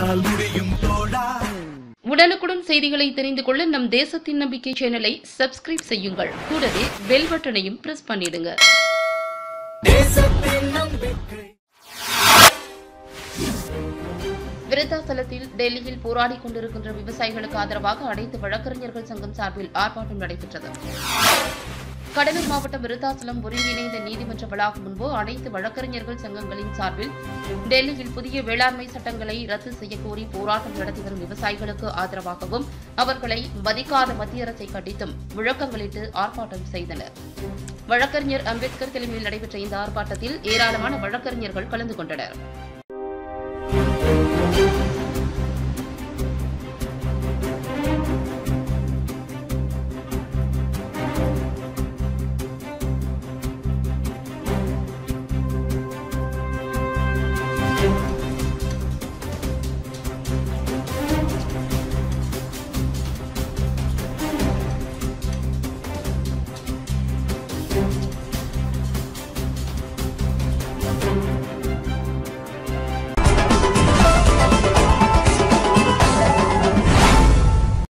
உன்னால் முடியும் தோழா உடனுக்குடன் செய்திகளை தெரிந்து கொள்ள நம் தேசத்தின் நம்பிக்கை சேனலை சப்ஸ்கிரைப் செய்யுங்கள் கூடவே பெல் பட்டனையும் பிரஸ் பண்ணிடுங்க தேசத்தின் நம்பிக்கை விருத்தாசலத்தில் டெல்லியில் போராடிக் கொண்டிருக்கின்ற விவசாயிகளுக்கு ஆதரவாக அனைத்து வழக்கறிஞர்கள் சங்கம் சார்பில் ஆர்ப்பாட்டம் நடைபெற்றது கடலூர் மாவட்டம் விருத்தாசலம் ஒருங்கிணைந்த நீதிமன்ற வளாகம் முன்பு அனைத்து வழக்கறிஞர்கள் சங்கங்களின் சார்பில் டெல்லியில் புதிய வேளாண்மை சட்டங்களை ரத்து செய்யக்கோரி போராட்டம் நடத்தி வரும் விவசாயிகளுக்கு ஆதரவாகவும் அவர்களை மதிக்காத மத்திய அரசை கண்டித்தும் முழக்கங்களிட்டு ஆர்ப்பாட்டம் செய்தனர் வழக்கறிஞர் அம்பேத்கர் தலைமையில் நடைபெற்ற இந்த ஆர்ப்பாட்டத்தில் ஏராளமான வழக்கறிஞர்கள் கலந்து கொண்டனர்